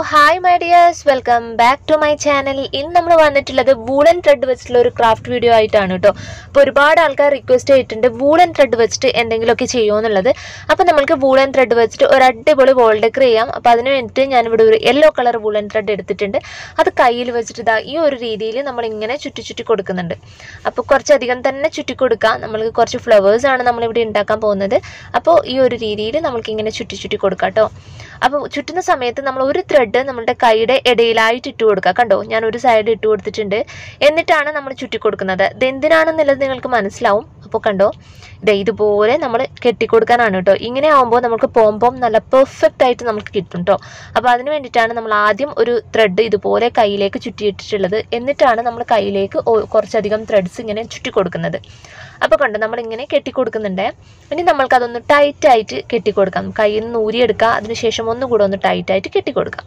hi my dears welcome back to my channel ഇന്ന് നമ്മൾ വന്നിട്ടുള്ളത് വൂളൻ ത്രെഡ് വെച്ചിട്ടുള്ള ഒരു ക്രാഫ്റ്റ് വീഡിയോ ആയിട്ടാണ് കേട്ടോ അപ്പോൾ ഒരുപാട് ആൾക്കാർ റിക്വസ്റ്റ് ചെയ്തിട്ടുണ്ട് വൂളൻ ത്രെഡ് വെച്ചിട്ട് എന്തെങ്കിലുമൊക്കെ ചെയ്യുമോ എന്നുള്ളത് അപ്പോൾ നമുക്ക് വൂളൻ ത്രെഡ് വെച്ചിട്ട് ഒരു അടിപൊളി വോൾ ഡെക്കർ ചെയ്യാം അപ്പോൾ അതിന് വേണ്ടിയിട്ട് ഞാനിവിടെ ഒരു യെല്ലോ കളർ വൂളൻ ത്രെഡ് എടുത്തിട്ടുണ്ട് അത് കയ്യിൽ വെച്ചിട്ട് ഇതാ ഈ ഒരു രീതിയിൽ നമ്മൾ ഇങ്ങനെ ചുറ്റി ചുറ്റി കൊടുക്കുന്നുണ്ട് അപ്പോൾ കുറച്ചധികം തന്നെ ചുറ്റി കൊടുക്കാം നമ്മൾക്ക് കുറച്ച് ഫ്ലവേഴ്സ് ആണ് നമ്മളിവിടെ ഉണ്ടാക്കാൻ പോകുന്നത് അപ്പോൾ ഈ ഒരു രീതിയിൽ നമ്മൾക്ക് ഇങ്ങനെ ചുറ്റി ചുറ്റി കൊടുക്കാം കേട്ടോ അപ്പോൾ ചുറ്റുന്ന സമയത്ത് നമ്മൾ ഒരു ത്രെഡ് നമ്മുടെ കൈയുടെ ഇടയിലായിട്ട് ഇട്ട് കൊടുക്കുക കണ്ടോ ഞാൻ ഒരു സൈഡ് ഇട്ട് കൊടുത്തിട്ടുണ്ട് എന്നിട്ടാണ് നമ്മൾ ചുറ്റി കൊടുക്കുന്നത് ഇത് എന്തിനാണെന്നുള്ളത് നിങ്ങൾക്ക് മനസ്സിലാവും അപ്പോൾ കണ്ടോ ഇത് ഇതുപോലെ നമ്മൾ കെട്ടിക്കൊടുക്കാനാണ് കേട്ടോ ഇങ്ങനെ ആകുമ്പോൾ നമുക്ക് പോംപോം നല്ല പെർഫെക്റ്റ് ആയിട്ട് നമുക്ക് കിട്ടും കേട്ടോ അപ്പോൾ അതിന് വേണ്ടിയിട്ടാണ് നമ്മൾ ആദ്യം ഒരു ത്രെഡ് ഇതുപോലെ കയ്യിലേക്ക് ചുറ്റിയിട്ടിട്ടുള്ളത് എന്നിട്ടാണ് നമ്മൾ കയ്യിലേക്ക് ഓ- കുറച്ചധികം ത്രെഡ്സ് ഇങ്ങനെ ചുറ്റി കൊടുക്കുന്നത് അപ്പോൾ കണ്ടോ നമ്മളിങ്ങനെ കെട്ടിക്കൊടുക്കുന്നുണ്ട് ഇനി നമ്മൾക്ക് അതൊന്ന് ടൈറ്റ് ആയിട്ട് കെട്ടിക്കൊടുക്കാം കയ്യിൽ നിന്ന് ഊരിയെടുക്കുക അതിനുശേഷം ഒന്നുകൂടെ ഒന്ന് ടൈറ്റ് ആയിട്ട് കെട്ടിക്കൊടുക്കാം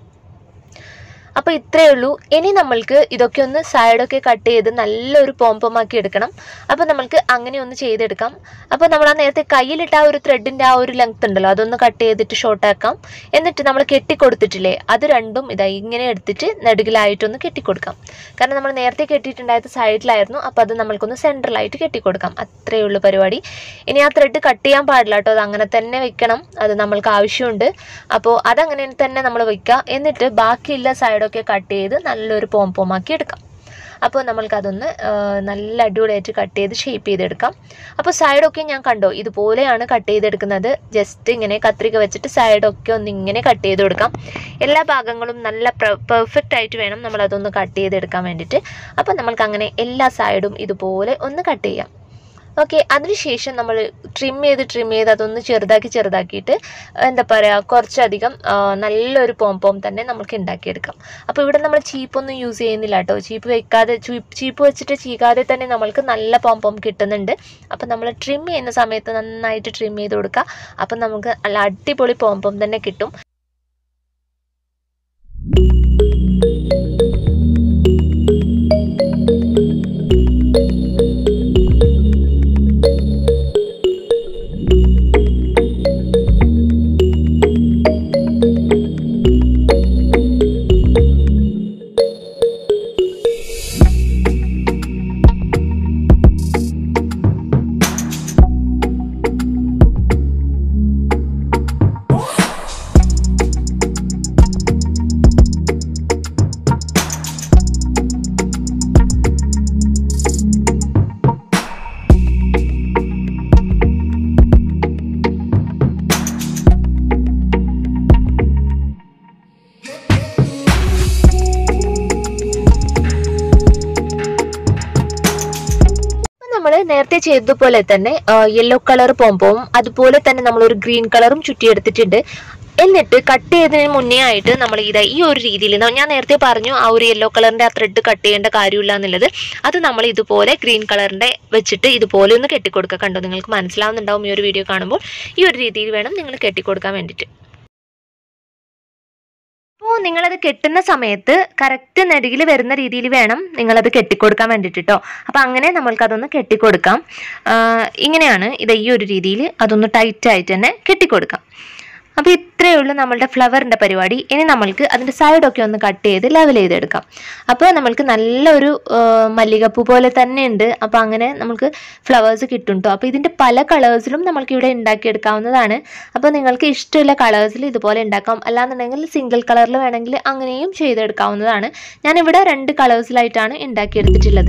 അപ്പോൾ ഇത്രയേ ഉള്ളൂ ഇനി നമ്മൾക്ക് ഇതൊക്കെ ഒന്ന് സൈഡൊക്കെ കട്ട് ചെയ്ത് നല്ലൊരു പോംപോമാക്കി എടുക്കണം അപ്പോൾ നമ്മൾക്ക് അങ്ങനെ ഒന്ന് ചെയ്തെടുക്കാം അപ്പോൾ നമ്മൾ ആ നേരത്തെ കയ്യിലിട്ട ആ ഒരു ത്രെഡിൻ്റെ ആ ഒരു ലെങ്ത് ഉണ്ടല്ലോ അതൊന്ന് കട്ട് ചെയ്തിട്ട് ഷോർട്ടാക്കാം എന്നിട്ട് നമ്മൾ കെട്ടിക്കൊടുത്തിട്ടില്ലേ അത് രണ്ടും ഇതാ ഇങ്ങനെ എടുത്തിട്ട് നെടുകിലായിട്ടൊന്ന് കെട്ടിക്കൊടുക്കാം കാരണം നമ്മൾ നേരത്തെ കെട്ടിയിട്ടുണ്ടായത് സൈഡിലായിരുന്നു അപ്പോൾ അത് നമ്മൾക്കൊന്ന് സെൻട്രലായിട്ട് കെട്ടിക്കൊടുക്കാം അത്രയേ ഉള്ളൂ പരിപാടി ഇനി ആ ത്രെഡ് കട്ട് ചെയ്യാൻ പാടില്ല കേട്ടോ അത് അങ്ങനെ തന്നെ വെക്കണം അത് നമ്മൾക്ക് ആവശ്യമുണ്ട് അപ്പോൾ അതങ്ങനെ തന്നെ നമ്മൾ വെക്കുക എന്നിട്ട് ബാക്കിയുള്ള സൈഡൊക്കെ കട്ട് ചെയ്ത് നല്ലൊരു പോംപോമാക്കി എടുക്കാം അപ്പോൾ നമ്മൾക്കതൊന്ന് ആ, നല്ല അടിപൊളിയായിട്ട് കട്ട് ചെയ്ത് ഷേപ്പ് ചെയ്തെടുക്കാം അപ്പോൾ സൈഡൊക്കെ ഞാൻ കണ്ടോ ഇതുപോലെയാണ് കട്ട് ചെയ്തെടുക്കുന്നത് ജസ്റ്റ് ഇങ്ങനെ കത്രിക വെച്ചിട്ട് സൈഡൊക്കെ ഒന്ന് ഇങ്ങനെ കട്ട് ചെയ്ത് കൊടുക്കാം എല്ലാ ഭാഗങ്ങളും നല്ല പെർഫെക്റ്റ് ആയിട്ട് വേണം നമ്മളതൊന്ന് കട്ട് ചെയ്തെടുക്കാൻ വേണ്ടിയിട്ട് അപ്പോൾ നമ്മൾക്ക് അങ്ങനെ എല്ലാ സൈഡും ഇതുപോലെ ഒന്ന് കട്ട് ചെയ്യാം ഓക്കെ അതിനുശേഷം നമ്മൾ ട്രിം ചെയ്ത് ട്രിം ചെയ്ത് അതൊന്ന് ചെറുതാക്കി ചെറുതാക്കിയിട്ട് എന്താ പറയുക കുറച്ചധികം ആ, നല്ലൊരു പോംപോം തന്നെ നമുക്ക് ഉണ്ടാക്കിയെടുക്കാം അപ്പോൾ ഇവിടെ നമ്മൾ ചീപ്പൊന്നും യൂസ് ചെയ്യുന്നില്ല കേട്ടോ ചീപ്പ് വെക്കാതെ ചീപ്പ് വെച്ചിട്ട് ചീകാതെ തന്നെ നമ്മൾക്ക് നല്ല പോംപോം കിട്ടുന്നുണ്ട് അപ്പോൾ നമ്മൾ ട്രിം ചെയ്യുന്ന സമയത്ത് നന്നായിട്ട് ട്രിം ചെയ്ത് കൊടുക്കുക അപ്പം നമുക്ക് നല്ല അടിപൊളി പോംപോം തന്നെ കിട്ടും നമ്മൾ നേരത്തെ ചെയ്തതുപോലെ തന്നെ യെല്ലോ കളർ പോംപോവും അതുപോലെ തന്നെ നമ്മൾ ഒരു ഗ്രീൻ കളറും ചുറ്റിയെടുത്തിട്ടുണ്ട് എന്നിട്ട് കട്ട് ചെയ്തതിന് മുന്നേ ആയിട്ട് നമ്മൾ ഇത് ഈ ഒരു രീതിയിൽ ഞാൻ നേരത്തെ പറഞ്ഞു ആ ഒരു യെല്ലോ കളറിന്റെ ആ ത്രെഡ് കട്ട് ചെയ്യേണ്ട കാര്യമില്ല എന്നുള്ളത് അത് നമ്മൾ ഇതുപോലെ ഗ്രീൻ കളറിന്റെ വെച്ചിട്ട് ഇതുപോലെ ഒന്ന് കെട്ടിക്കൊടുക്കുക കണ്ടോ നിങ്ങൾക്ക് മനസ്സിലാവുന്നുണ്ടാവും ഈ ഒരു വീഡിയോ കാണുമ്പോൾ ഈ ഒരു രീതിയിൽ വേണം നിങ്ങൾ കെട്ടിക്കൊടുക്കാൻ വേണ്ടിയിട്ട് അപ്പോൾ നിങ്ങളത് കെട്ടുന്ന സമയത്ത് കറക്റ്റ് നെടുകിൽ വരുന്ന രീതിയിൽ വേണം നിങ്ങളത് കെട്ടിക്കൊടുക്കാൻ വേണ്ടിയിട്ട് കേട്ടോ അപ്പോൾ അങ്ങനെ നമ്മൾക്കതൊന്ന് കെട്ടിക്കൊടുക്കാം ആ, ഇങ്ങനെയാണ് ഇത് ഈ ഒരു രീതിയിൽ അതൊന്ന് ടൈറ്റ് ആയിട്ട് തന്നെ കെട്ടിക്കൊടുക്കാം അപ്പോൾ ഇത്രയേ ഉള്ളൂ നമ്മളുടെ ഫ്ലവറിൻ്റെ പരിപാടി ഇനി നമ്മൾക്ക് അതിൻ്റെ സൈഡൊക്കെ ഒന്ന് കട്ട് ചെയ്ത് ലെവൽ ചെയ്തെടുക്കാം അപ്പോൾ നമ്മൾക്ക് നല്ലൊരു ആ, മല്ലികപ്പൂ പോലെ തന്നെ ഉണ്ട് അപ്പോൾ അങ്ങനെ നമുക്ക് ഫ്ലവേഴ്സ് കിട്ടും കേട്ടോ അപ്പോൾ ഇതിൻ്റെ പല കളേഴ്സിലും നമ്മൾക്ക് ഇവിടെ ഉണ്ടാക്കിയെടുക്കാവുന്നതാണ് അപ്പോൾ നിങ്ങൾക്ക് ഇഷ്ടമുള്ള കളേഴ്സിൽ ഇതുപോലെ ഉണ്ടാക്കാം അല്ലാന്നുണ്ടെങ്കിൽ സിംഗിൾ കളറിൽ വേണമെങ്കിൽ അങ്ങനെയും ചെയ്തെടുക്കാവുന്നതാണ് ഞാനിവിടെ രണ്ട് കളേഴ്സിലായിട്ടാണ് ഉണ്ടാക്കിയെടുത്തിട്ടുള്ളത്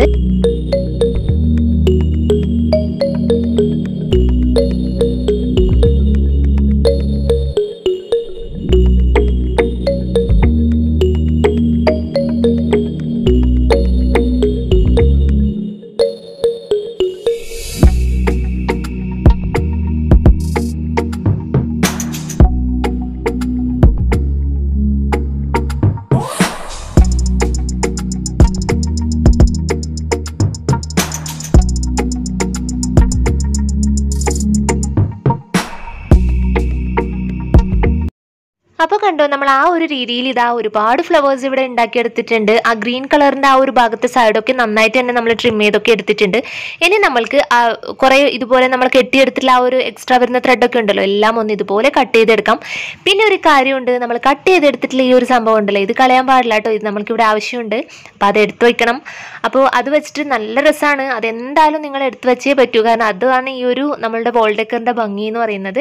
അപ്പോൾ കണ്ടോ നമ്മൾ ആ ഒരു രീതിയിൽ ഇതാ ഒരുപാട് ഫ്ലവേഴ്സ് ഇവിടെ ഉണ്ടാക്കിയെടുത്തിട്ടുണ്ട് ആ ഗ്രീൻ കളറിൻ്റെ ആ ഒരു ഭാഗത്തെ സൈഡൊക്കെ നന്നായിട്ട് തന്നെ നമ്മൾ ട്രിം ചെയ്തൊക്കെ എടുത്തിട്ടുണ്ട് ഇനി നമ്മൾക്ക് ആ കുറേ ഇതുപോലെ നമ്മൾ കെട്ടിയെടുത്തിട്ടുള്ള ആ ഒരു എക്സ്ട്രാ വരുന്ന ത്രെഡൊക്കെ ഉണ്ടല്ലോ എല്ലാം ഒന്ന് ഇതുപോലെ കട്ട് ചെയ്തെടുക്കാം പിന്നെ ഒരു കാര്യമുണ്ട് നമ്മൾ കട്ട് ചെയ്തെടുത്തിട്ടുള്ള ഈ ഒരു സംഭവം ഉണ്ടല്ലോ ഇത് കളയാൻ പാടില്ല കേട്ടോ ഇത് നമ്മൾക്ക് ഇവിടെ ആവശ്യമുണ്ട് അപ്പോൾ അത് എടുത്തു വയ്ക്കണം അപ്പോൾ അത് വെച്ചിട്ട് നല്ല രസമാണ് അതെന്തായാലും നിങ്ങൾ എടുത്തു വെച്ചേ പറ്റൂ കാരണം അതാണ് ഈ ഒരു നമ്മളുടെ വോൾഡേക്കറിൻ്റെ ഭംഗി എന്ന് പറയുന്നത്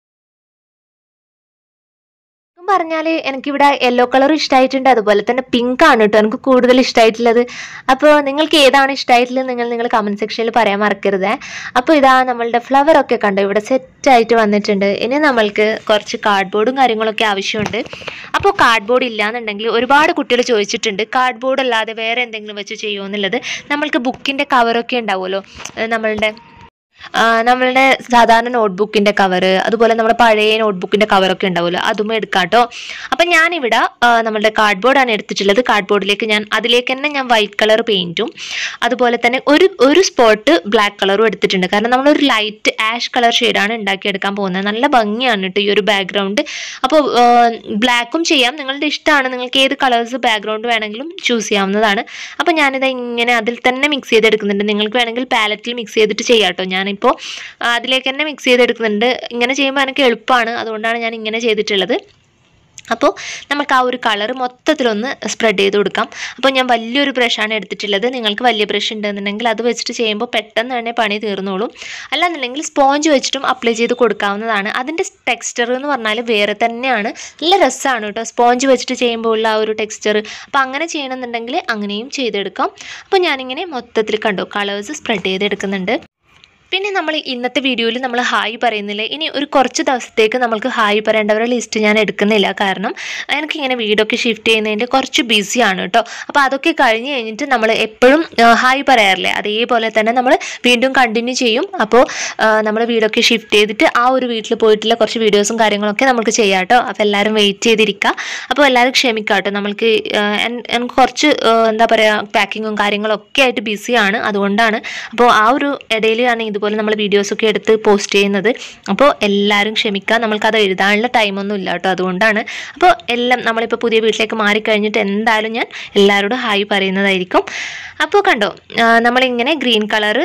ശരിക്കും പറഞ്ഞാൽ എനിക്കിവിടെ യെല്ലോ കളർ ഇഷ്ടമായിട്ടുണ്ട് അതുപോലെ തന്നെ പിങ്ക് ആണ് കേട്ടോ എനിക്ക് കൂടുതൽ ഇഷ്ടമായിട്ടുള്ളത് അപ്പോൾ നിങ്ങൾക്ക് ഏതാണ് ഇഷ്ടമായിട്ടുള്ളത് നിങ്ങൾ നിങ്ങൾ കമൻറ്റ് സെക്ഷനിൽ പറയാൻ മറക്കരുത് അപ്പോൾ ഇതാ നമ്മളുടെ ഫ്ലവർ ഒക്കെ കണ്ടോ ഇവിടെ സെറ്റ് ആയിട്ട് വന്നിട്ടുണ്ട് ഇനി നമ്മൾക്ക് കുറച്ച് കാർഡ്ബോർഡും കാര്യങ്ങളൊക്കെ ആവശ്യമുണ്ട് അപ്പോൾ കാർഡ്ബോർഡ് ഇല്ലാന്നുണ്ടെങ്കിൽ ഒരുപാട് കുട്ടികൾ ചോദിച്ചിട്ടുണ്ട് കാർഡ്ബോർഡ് അല്ലാതെ വേറെ എന്തെങ്കിലും വെച്ച് ചെയ്യുമോ എന്നുള്ളത് നമ്മൾക്ക് ബുക്കിൻ്റെ കവറൊക്കെ ഉണ്ടാവുമല്ലോ ഏഹ് നമ്മളുടെ ആ, നമ്മളുടെ സാധാരണ നോട്ട്ബുക്കിൻ്റെ കവറ് അതുപോലെ നമ്മുടെ പഴയ നോട്ട്ബുക്കിൻ്റെ കവറൊക്കെ ഉണ്ടാവുമല്ലോ അതും എടുക്കാം കേട്ടോ അപ്പം ഞാനിവിടെ ആ, നമ്മളുടെ കാർഡ്ബോർഡാണ് എടുത്തിട്ടുള്ളത് കാർഡ്ബോർഡിലേക്ക് ഞാൻ അതിലേക്ക് തന്നെ ഞാൻ വൈറ്റ് കളർ പെയിൻറ്റും അതുപോലെ തന്നെ ഒരു ഒരു സ്പോട്ട് ബ്ലാക്ക് കളറും എടുത്തിട്ടുണ്ട് കാരണം നമ്മളൊരു ലൈറ്റ് ആഷ് കളർ ഷെയ്ഡാണ് ഉണ്ടാക്കിയെടുക്കാൻ പോകുന്നത് നല്ല ഭംഗിയാണ് കേട്ടോ ഈ ഒരു ബാക്ക്ഗ്രൗണ്ട് അപ്പോൾ ബ്ലാക്കും ചെയ്യാം നിങ്ങളുടെ ഇഷ്ടമാണ് നിങ്ങൾക്ക് ഏത് കളേഴ്സ് ബാക്ക്ഗ്രൗണ്ട് വേണമെങ്കിലും ചൂസ് ചെയ്യാവുന്നതാണ് അപ്പോൾ ഞാനിത് ഇങ്ങനെ അതിൽ തന്നെ മിക്സ് ചെയ്തെടുക്കുന്നുണ്ട് നിങ്ങൾക്ക് വേണമെങ്കിൽ പാലറ്റിൽ മിക്സ് ചെയ്തിട്ട് ചെയ്യാം കേട്ടോ ഞാനിപ്പോൾ ആ, അതിലേക്ക് തന്നെ മിക്സ് ചെയ്തെടുക്കുന്നുണ്ട് ഇങ്ങനെ ചെയ്യുമ്പോൾ എനിക്ക് എളുപ്പമാണ് അതുകൊണ്ടാണ് ഞാൻ ഇങ്ങനെ ചെയ്തിട്ടുള്ളത് അപ്പോൾ നമുക്ക് ആ ഒരു കളർ മൊത്തത്തിലൊന്ന് സ്പ്രെഡ് ചെയ്ത് കൊടുക്കാം അപ്പോൾ ഞാൻ വലിയൊരു ബ്രഷാണ് എടുത്തിട്ടുള്ളത് നിങ്ങൾക്ക് വലിയ ബ്രഷ് ഉണ്ടെന്നുണ്ടെങ്കിൽ അത് വെച്ചിട്ട് ചെയ്യുമ്പോൾ പെട്ടെന്ന് തന്നെ പണി തീർന്നോളും അല്ലാന്നുണ്ടെങ്കിൽ സ്പോഞ്ച് വെച്ചിട്ടും അപ്ലൈ ചെയ്ത് കൊടുക്കാവുന്നതാണ് അതിൻ്റെ ടെക്സ്ചർ എന്ന് പറഞ്ഞാൽ വേറെ തന്നെയാണ് നല്ല രസമാണ് കേട്ടോ സ്പോഞ്ച് വെച്ചിട്ട് ചെയ്യുമ്പോൾ ഉള്ള ആ ഒരു ടെക്സ്ചർ അപ്പോൾ അങ്ങനെ ചെയ്യണമെന്നുണ്ടെങ്കിൽ അങ്ങനെയും ചെയ്തെടുക്കാം അപ്പോൾ ഞാനിങ്ങനെ മൊത്തത്തിൽ കണ്ടോ കളേഴ്സ് സ്പ്രെഡ് ചെയ്തെടുക്കുന്നുണ്ട് പിന്നെ നമ്മൾ ഇന്നത്തെ വീഡിയോയിൽ നമ്മൾ ഹായ് പറയുന്നില്ല ഇനി ഒരു കുറച്ച് ദിവസത്തേക്ക് നമ്മൾക്ക് ഹായ് പറയേണ്ടവരുടെ ലിസ്റ്റ് ഞാൻ എടുക്കുന്നില്ല കാരണം എനിക്കിങ്ങനെ വീടൊക്കെ ഷിഫ്റ്റ് ചെയ്യുന്നതിൻ്റെ കുറച്ച് ബിസിയാണ് കേട്ടോ അപ്പോൾ അതൊക്കെ കഴിഞ്ഞ് കഴിഞ്ഞിട്ട് നമ്മൾ എപ്പോഴും ഹായ് പറയാറില്ലേ അതേപോലെ തന്നെ നമ്മൾ വീണ്ടും കണ്ടിന്യൂ ചെയ്യും അപ്പോൾ നമ്മൾ വീടൊക്കെ ഷിഫ്റ്റ് ചെയ്തിട്ട് ആ ഒരു വീട്ടിൽ പോയിട്ടുള്ള കുറച്ച് വീഡിയോസും കാര്യങ്ങളൊക്കെ നമുക്ക് ചെയ്യാം കേട്ടോ അപ്പോൾ എല്ലാവരും വെയിറ്റ് ചെയ്തിരിക്കുക അപ്പോൾ എല്ലാവരും ക്ഷമിക്കാം കേട്ടോ നമ്മൾക്ക് ആ, എൻ- എനിക്ക് കുറച്ച് ആ, എന്താ പറയുക പാക്കിങ്ങും കാര്യങ്ങളും ഒക്കെ ആയിട്ട് ബിസിയാണ് അതുകൊണ്ടാണ് അപ്പോൾ ആ ഒരു ഇടയിലാണ് ഇതുപോലെ നമ്മൾ വീഡിയോസൊക്കെ എടുത്ത് പോസ്റ്റ് ചെയ്യുന്നത് അപ്പോൾ എല്ലാവരും ക്ഷമിക്കുക നമ്മൾക്കത് എഴുതാനുള്ള ടൈമൊന്നും ഇല്ല കേട്ടോ അതുകൊണ്ടാണ് അപ്പോൾ എല്ലാം നമ്മളിപ്പോൾ പുതിയ വീട്ടിലേക്ക് മാറിക്കഴിഞ്ഞിട്ട് എന്തായാലും ഞാൻ എല്ലാവരോടും ഹായ് പറയുന്നതായിരിക്കും അപ്പോൾ കണ്ടോ ആ, നമ്മളിങ്ങനെ ഗ്രീൻ കളറ്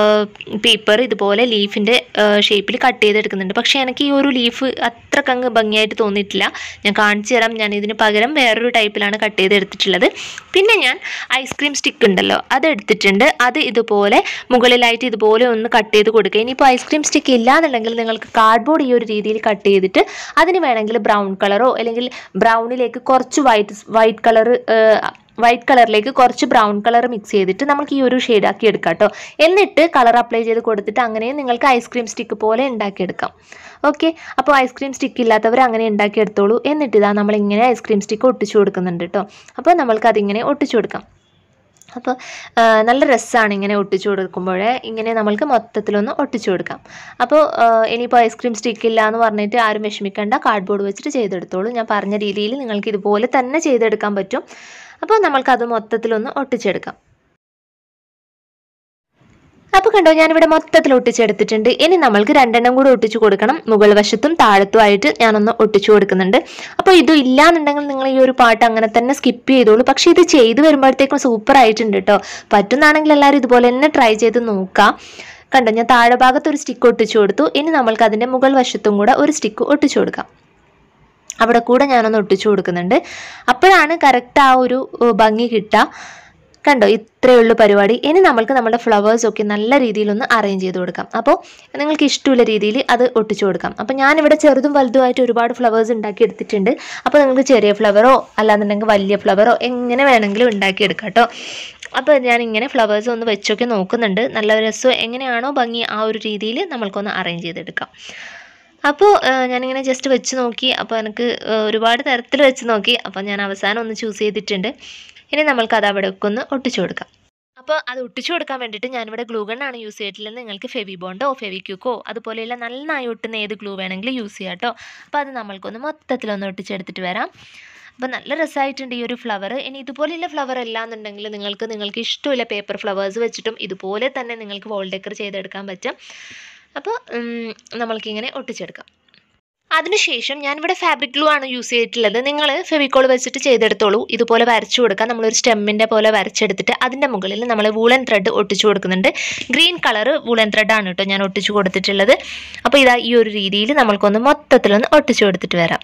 പേപ്പർ ഇതുപോലെ ലീഫിൻ്റെ ഷേപ്പിൽ കട്ട് ചെയ്തെടുക്കുന്നുണ്ട് പക്ഷേ എനിക്ക് ഈ ഒരു ലീഫ് അത്രക്കങ്ങ് ഭംഗിയായിട്ട് തോന്നിയിട്ടില്ല ഞാൻ കാണിച്ചു തരാം ഞാൻ ഇതിന് പകരം വേറൊരു ടൈപ്പിലാണ് കട്ട് ചെയ്തെടുത്തിട്ടുള്ളത് പിന്നെ ഞാൻ ഐസ്ക്രീം സ്റ്റിക്ക് ഉണ്ടല്ലോ അത് എടുത്തിട്ടുണ്ട് അത് ഇതുപോലെ മുകളിലായിട്ട് ഇതുപോലെ ഒന്ന് കട്ട് ചെയ്ത് കൊടുക്കുക ഇനിയിപ്പോൾ ഐസ്ക്രീം സ്റ്റിക്ക് ഇല്ലാന്നുണ്ടെങ്കിൽ നിങ്ങൾക്ക് കാർഡ്ബോർഡ് ഈ ഒരു രീതിയിൽ കട്ട് ചെയ്തിട്ട് അതിന് വേണമെങ്കിൽ ബ്രൗൺ കളറോ അല്ലെങ്കിൽ ബ്രൗണിലേക്ക് കുറച്ച് വൈറ്റ് വൈറ്റ് കളർ വൈറ്റ് കളറിലേക്ക് കുറച്ച് ബ്രൗൺ കളർ മിക്സ് ചെയ്തിട്ട് നമുക്ക് ഈ ഒരു ഷെയ്ഡാക്കി എടുക്കാം കേട്ടോ എന്നിട്ട് കളർ അപ്ലൈ ചെയ്ത് കൊടുത്തിട്ട് അങ്ങനെയും നിങ്ങൾക്ക് ഐസ്ക്രീം സ്റ്റിക്ക് പോലെ ഉണ്ടാക്കിയെടുക്കാം ഓക്കെ അപ്പോൾ ഐസ്ക്രീം സ്റ്റിക്ക് ഇല്ലാത്തവർ അങ്ങനെ ഉണ്ടാക്കിയെടുത്തോളൂ എന്നിട്ട് ഇതാ നമ്മളിങ്ങനെ ഐസ്ക്രീം സ്റ്റിക്ക് ഒട്ടിച്ചു കൊടുക്കുന്നുണ്ട് കേട്ടോ അപ്പോൾ നമ്മൾക്ക് അതിങ്ങനെ ഒട്ടിച്ചു കൊടുക്കാം അപ്പോൾ ആ, നല്ല രസമാണ് ഇങ്ങനെ ഒട്ടിച്ചു കൊടുക്കുമ്പോൾ ഇങ്ങനെ നമ്മൾക്ക് മൊത്തത്തിലൊന്ന് ഒട്ടിച്ചു കൊടുക്കാം അപ്പോൾ ആ, ഇനിയിപ്പോൾ ഐസ്ക്രീം സ്റ്റിക്ക് ഇല്ല എന്ന് പറഞ്ഞിട്ട് ആരും വിഷമിക്കേണ്ട കാർഡ്ബോർഡ് വെച്ചിട്ട് ചെയ്തെടുത്തോളൂ ഞാൻ പറഞ്ഞ രീതിയിൽ നിങ്ങൾക്ക് ഇതുപോലെ തന്നെ ചെയ്തെടുക്കാൻ പറ്റും അപ്പോൾ നമ്മൾക്കത് മൊത്തത്തിലൊന്ന് ഒട്ടിച്ചെടുക്കാം അപ്പോൾ കണ്ടോ ഞാനിവിടെ മൊത്തത്തിൽ ഒട്ടിച്ചെടുത്തിട്ടുണ്ട് ഇനി നമ്മൾക്ക് രണ്ടെണ്ണം കൂടി ഒട്ടിച്ചു കൊടുക്കണം മുകൾ വശത്തും താഴത്തുമായിട്ട് ഞാനൊന്ന് ഒട്ടിച്ചു കൊടുക്കുന്നുണ്ട് അപ്പോൾ ഇത് ഇല്ലാന്നുണ്ടെങ്കിൽ നിങ്ങൾ ഈ ഒരു പാട്ട് അങ്ങനെ തന്നെ സ്കിപ്പ് ചെയ്തോളൂ പക്ഷേ ഇത് ചെയ്ത് വരുമ്പോഴത്തേക്കും സൂപ്പർ ആയിട്ടുണ്ട് കേട്ടോ പറ്റുന്നാണെങ്കിൽ എല്ലാവരും ഇതുപോലെ തന്നെ ട്രൈ ചെയ്ത് നോക്കാം കണ്ടോ ഞാൻ താഴെ ഭാഗത്ത് ഒരു സ്റ്റിക്ക് ഒട്ടിച്ചു കൊടുത്തു ഇനി നമ്മൾക്ക് അതിൻ്റെ മുകൾ വശത്തും കൂടെ ഒരു സ്റ്റിക്ക് ഒട്ടിച്ചു കൊടുക്കാം അവിടെ കൂടെ ഞാനൊന്ന് ഒട്ടിച്ചു കൊടുക്കുന്നുണ്ട് അപ്പോഴാണ് കറക്റ്റ് ആ ഒരു ഏഹ്, ഭംഗി കിട്ടുക കണ്ടോ ഇത്രയേ ഉള്ളൂ പരിപാടി ഇനി നമ്മൾക്ക് നമ്മുടെ ഫ്ലവേഴ്സ് ഒക്കെ നല്ല രീതിയിലൊന്ന് അറേഞ്ച് ചെയ്ത് കൊടുക്കാം അപ്പോൾ നിങ്ങൾക്ക് ഇഷ്ടമുള്ള രീതിയിൽ അത് ഒട്ടിച്ചു കൊടുക്കാം അപ്പോൾ ഞാനിവിടെ ചെറുതും വലുതുമായിട്ട് ഒരുപാട് ഫ്ലവേഴ്സ് ഉണ്ടാക്കി എടുത്തിട്ടുണ്ട് അപ്പോൾ നിങ്ങൾക്ക് ചെറിയ ഫ്ലവറോ അല്ലാന്നുണ്ടെങ്കിൽ വലിയ ഫ്ലവറോ എങ്ങനെ വേണമെങ്കിലും ഉണ്ടാക്കിയെടുക്കാം കേട്ടോ അപ്പോൾ ഞാൻ ഇങ്ങനെ ഫ്ലവേഴ്സ് ഒന്ന് വെച്ചൊക്കെ നോക്കുന്നുണ്ട് നല്ല രസം എങ്ങനെയാണോ ഭംഗി ആ ഒരു രീതിയിൽ നമ്മൾക്കൊന്ന് അറേഞ്ച് ചെയ്തെടുക്കാം അപ്പോൾ ഞാനിങ്ങനെ ജസ്റ്റ് വെച്ച് നോക്കി അപ്പോൾ എനിക്ക് ആ, ഒരുപാട് തരത്തിൽ വെച്ച് നോക്കി അപ്പോൾ ഞാൻ അവസാനം ഒന്ന് ചൂസ് ചെയ്തിട്ടുണ്ട് ഇനി നമ്മൾക്ക് അത് അവിടെ ഒക്കെ ഒന്ന് ഒട്ടിച്ചു കൊടുക്കാം അപ്പോൾ അത് ഒട്ടിച്ചു കൊടുക്കാൻ വേണ്ടിയിട്ട് ഞാനിവിടെ ഗ്ലൂ ഗണ്ണാണ് യൂസ് ചെയ്തിട്ടുള്ളത് നിങ്ങൾക്ക് ഫെവി ബോണ്ടോ ഫെവിക്യൂക്കോ അതുപോലെയുള്ള നന്നായി ഒട്ടുന്ന ഏത് ഗ്ലൂ വേണമെങ്കിലും യൂസ് ചെയ്യാം കേട്ടോ അപ്പോൾ അത് നമ്മൾക്കൊന്ന് മൊത്തത്തിലൊന്ന് ഒട്ടിച്ചെടുത്തിട്ട് വരാം അപ്പോൾ നല്ല രസമായിട്ടുണ്ട് ഈ ഒരു ഫ്ലവർ ഇനി ഇതുപോലെയുള്ള ഫ്ലവർ അല്ലാന്നുണ്ടെങ്കിൽ നിങ്ങൾക്ക് നിങ്ങൾക്ക് ഇഷ്ടമുള്ള പേപ്പർ ഫ്ലവേഴ്സ് വെച്ചിട്ടും ഇതുപോലെ തന്നെ നിങ്ങൾക്ക് വോൾ ഡെക്കർ ചെയ്തെടുക്കാൻ പറ്റും അപ്പോൾ ഉം, നമ്മൾക്കിങ്ങനെ ഒട്ടിച്ചെടുക്കാം അതിനുശേഷം ഞാനിവിടെ ഫാബ്രിക് ഗ്ലൂ ആണ് യൂസ് ചെയ്തിട്ടുള്ളത് നിങ്ങൾ ഫെവിക്കോൾ വെച്ചിട്ട് ചെയ്തെടുത്തോളൂ ഇതുപോലെ വരച്ചു കൊടുക്കാം നമ്മളൊരു സ്റ്റെമ്മിൻ്റെ പോലെ വരച്ചെടുത്തിട്ട് അതിൻ്റെ മുകളിൽ നമ്മൾ വൂളൻ ത്രെഡ് ഒട്ടിച്ചു കൊടുക്കുന്നുണ്ട് ഗ്രീൻ കളർ വൂളൻ ത്രെഡാണ് കേട്ടോ ഞാൻ ഒട്ടിച്ചു കൊടുത്തിട്ടുള്ളത് അപ്പോൾ ഇതാ ഈ ഒരു രീതിയിൽ നമ്മൾക്കൊന്ന് മൊത്തത്തിലൊന്ന് ഒട്ടിച്ചു കൊടുത്തിട്ട് വരാം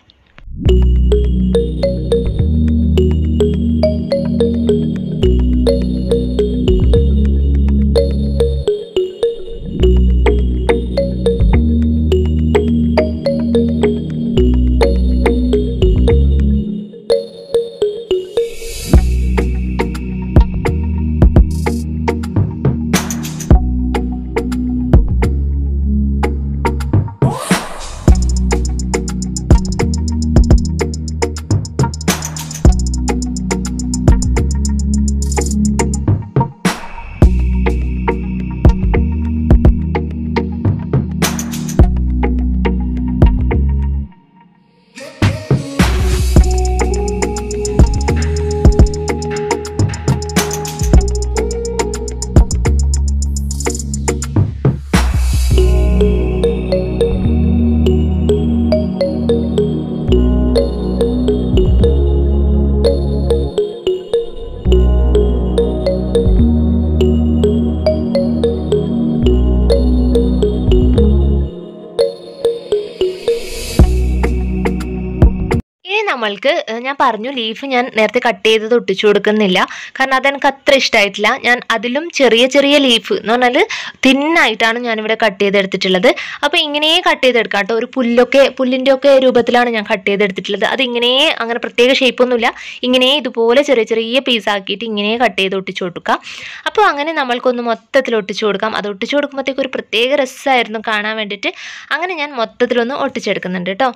ഇനി നമ്മൾക്ക് ഏഹ്, ഞാൻ പറഞ്ഞു ലീഫ് ഞാൻ നേരത്തെ കട്ട് ചെയ്തത് ഒട്ടിച്ചു കൊടുക്കുന്നില്ല കാരണം അതെനിക്ക് അത്ര ഇഷ്ടമായിട്ടില്ല ഞാൻ അതിലും ചെറിയ ചെറിയ ലീഫ് എന്ന് പറഞ്ഞാൽ തിന്നായിട്ടാണ് ഞാനിവിടെ കട്ട് ചെയ്തെടുത്തിട്ടുള്ളത് അപ്പോൾ ഇങ്ങനെ കട്ട് ചെയ്തെടുക്കാം കേട്ടോ ഒരു പുല്ലൊക്കെ പുല്ലിൻ്റെ ഒക്കെ രൂപത്തിലാണ് ഞാൻ കട്ട് ചെയ്തെടുത്തിട്ടുള്ളത് അത് ഇങ്ങനെ അങ്ങനെ പ്രത്യേക ഷേപ്പൊന്നുമില്ല ഇങ്ങനെ ഇതുപോലെ ചെറിയ ചെറിയ പീസ് ആക്കിയിട്ട് ഇങ്ങനെ കട്ട് ചെയ്ത് ഒട്ടിച്ചു കൊടുക്കാം അപ്പോൾ അങ്ങനെ നമ്മൾക്കൊന്ന് മൊത്തത്തിൽ ഒട്ടിച്ചു കൊടുക്കാം അത് ഒട്ടിച്ചു കൊടുക്കുമ്പോഴത്തേക്ക് ഒരു പ്രത്യേക രസമായിരുന്നു കാണാൻ വേണ്ടിയിട്ട് അങ്ങനെ ഞാൻ മൊത്തത്തിലൊന്ന് ഒട്ടിച്ചെടുക്കുന്നുണ്ട് കേട്ടോ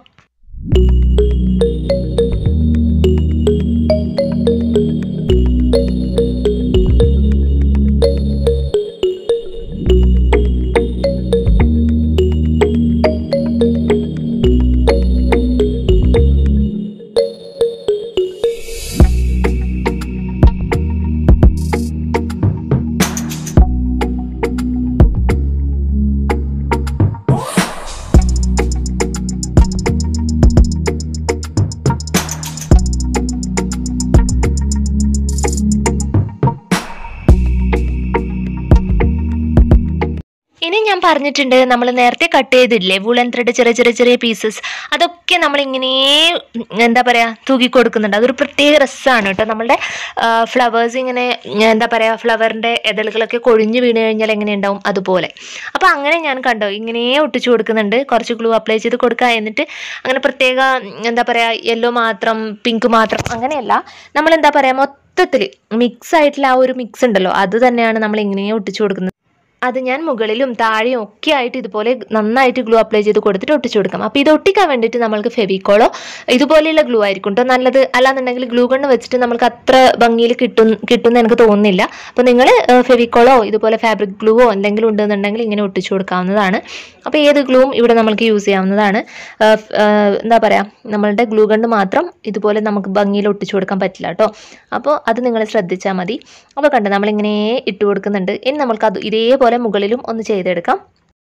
ഇനി ഞാൻ പറഞ്ഞിട്ടുണ്ട് നമ്മൾ നേരത്തെ കട്ട് ചെയ്തില്ലേ വുളൻ ത്രെഡ് ചെറിയ ചെറിയ ചെറിയ പീസസ് അതൊക്കെ നമ്മൾ ഇങ്ങനെ ഉം, എന്താ പറയുക തൂക്കി കൊടുക്കുന്നുണ്ട് അതൊരു പ്രത്യേക രസമാണ് കേട്ടോ നമ്മളുടെ ഫ്ലവേഴ്സ് ഇങ്ങനെ ഉം, എന്താ പറയുക ഫ്ലവറിൻ്റെ ഇതളുകളൊക്കെ കൊഴിഞ്ഞു വീണ് കഴിഞ്ഞാൽ എങ്ങനെ ഉണ്ടാവും അതുപോലെ അപ്പോൾ അങ്ങനെ ഞാൻ കണ്ടോ ഇങ്ങനെ ഒട്ടിച്ചു കൊടുക്കുന്നുണ്ട് കുറച്ച് ഗ്ലൂ അപ്ലൈ ചെയ്ത് കൊടുക്കുക എന്നിട്ട് അങ്ങനെ പ്രത്യേക ഉം, എന്താ പറയുക യെല്ലോ മാത്രം പിങ്ക് മാത്രം അങ്ങനെയല്ല നമ്മൾ എന്താ പറയുക മൊത്തത്തിൽ മിക്സ് ആയിട്ടുള്ള ആ ഒരു മിക്സ് ഉണ്ടല്ലോ അത് തന്നെയാണ് നമ്മൾ ഇങ്ങനെ ഒട്ടിച്ചു കൊടുക്കുന്നത് അത് ഞാൻ മുകളിലും താഴെയും ഒക്കെ ആയിട്ട് ഇതുപോലെ നന്നായിട്ട് ഗ്ലൂ അപ്ലൈ ചെയ്ത് കൊടുത്തിട്ട് ഒട്ടിച്ചു കൊടുക്കാം അപ്പോൾ ഇത് ഒട്ടിക്കാൻ വേണ്ടിയിട്ട് നമ്മൾക്ക് ഫെവിക്കോളോ ഇതുപോലെയുള്ള ഗ്ലൂ ആയിരിക്കും കേട്ടോ നല്ലത് അല്ലാന്നുണ്ടെങ്കിൽ ഗ്ലൂ ഗണ്ണ് വെച്ചിട്ട് നമുക്ക് അത്ര ഭംഗിയിൽ കിട്ടും കിട്ടുമെന്ന് എനിക്ക് തോന്നുന്നില്ല അപ്പോൾ നിങ്ങൾ ഫെവിക്കോളോ ഇതുപോലെ ഫാബ്രിക് ഗ്ലൂവോ എന്തെങ്കിലും ഉണ്ടെന്നുണ്ടെങ്കിൽ ഇങ്ങനെ ഒട്ടിച്ചു കൊടുക്കാവുന്നതാണ് അപ്പോൾ ഏത് ഗ്ലൂവും ഇവിടെ നമുക്ക് യൂസ് ചെയ്യാവുന്നതാണ് ആ, ഫ്- ആ, എന്താ പറയുക നമ്മളുടെ ഗ്ലൂ ഗണ്ണ് മാത്രം ഇതുപോലെ നമുക്ക് ഭംഗിയിൽ ഒട്ടിച്ചു കൊടുക്കാൻ പറ്റില്ല കേട്ടോ അപ്പോൾ അത് നിങ്ങൾ ശ്രദ്ധിച്ചാൽ മതി അപ്പോൾ കണ്ട് നമ്മളിങ്ങനെ ഇട്ട് കൊടുക്കുന്നുണ്ട് ഇനി നമ്മൾക്ക് അത് ഇതേപോലെ മുകളിലും ഒന്ന് ചെയ്തെടുക്കാം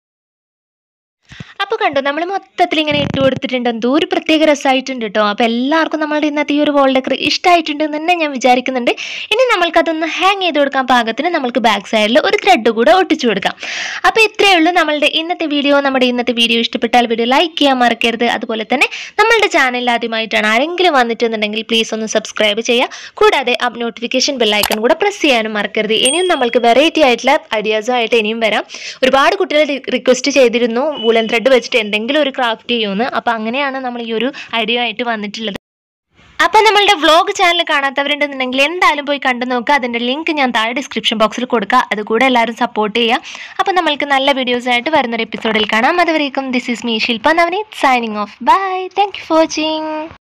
അപ്പോൾ കണ്ടു നമ്മൾ മൊത്തത്തിൽ ഇങ്ങനെ ഇട്ട് കൊടുത്തിട്ടുണ്ട് എന്തോ ഒരു പ്രത്യേക രസമായിട്ടുണ്ട് കേട്ടോ അപ്പോൾ എല്ലാവർക്കും നമ്മളുടെ ഇന്നത്തെ ഈ ഒരു വോൾ ഡെക്കർ ഇഷ്ടമായിട്ടുണ്ട് എന്ന് തന്നെ ഞാൻ വിചാരിക്കുന്നുണ്ട് ഇനി നമ്മൾക്കതൊന്ന് ഹാങ് ചെയ്ത് കൊടുക്കാൻ പാകത്തിന് നമ്മൾക്ക് ബാക്ക് സൈഡിൽ ഒരു ത്രെഡ് കൂടെ ഒട്ടിച്ചു കൊടുക്കാം അപ്പോൾ ഇത്രയേ ഉള്ളൂ നമ്മളുടെ ഇന്നത്തെ വീഡിയോ നമ്മുടെ ഇന്നത്തെ വീഡിയോ ഇഷ്ടപ്പെട്ടാൽ വീഡിയോ ലൈക്ക് ചെയ്യാൻ മറക്കരുത് അതുപോലെ തന്നെ നമ്മളുടെ ചാനൽ ആദ്യമായിട്ടാണ് ആരെങ്കിലും വന്നിട്ടുണ്ടെങ്കിൽ പ്ലീസ് ഒന്ന് സബ്സ്ക്രൈബ് ചെയ്യുക കൂടാതെ ആ നോട്ടിഫിക്കേഷൻ ബെല്ലൈക്കൺ കൂടെ പ്രസ് ചെയ്യാനും മറക്കരുത് ഇനിയും നമ്മൾക്ക് വെറൈറ്റി ആയിട്ടുള്ള ഐഡിയാസും ആയിട്ട് ഇനിയും വരാം ഒരുപാട് കുട്ടികൾ റിക്വസ്റ്റ് ചെയ്തിരുന്നു വൂളൻ ത്രെഡ് വെച്ചിട്ട് എന്തെങ്കിലും ഒരു ക്രാഫ്റ്റ് ചെയ്യുമെന്ന് അപ്പോൾ അങ്ങനെയാണ് നമ്മൾ ഈ ഒരു ഐഡിയ ആയിട്ട് വന്നിട്ടുള്ളത് അപ്പം നമ്മളുടെ വ്ളോഗ് ചാനൽ കാണാത്തവരുണ്ടെന്നുണ്ടെങ്കിൽ എന്തായാലും പോയി കണ്ടു നോക്കുക അതിൻ്റെ ലിങ്ക് ഞാൻ താഴെ ഡിസ്ക്രിപ്ഷൻ ബോക്സിൽ കൊടുക്കുക അതുകൂടെ എല്ലാവരും സപ്പോർട്ട് ചെയ്യുക അപ്പം നമ്മൾക്ക് നല്ല വീഡിയോസ് ആയിട്ട് വരുന്നൊരു എപ്പിസോഡിൽ കാണാം അതുവരേക്കും this is me Shilpa Navaneeth signing off bye thank you for watching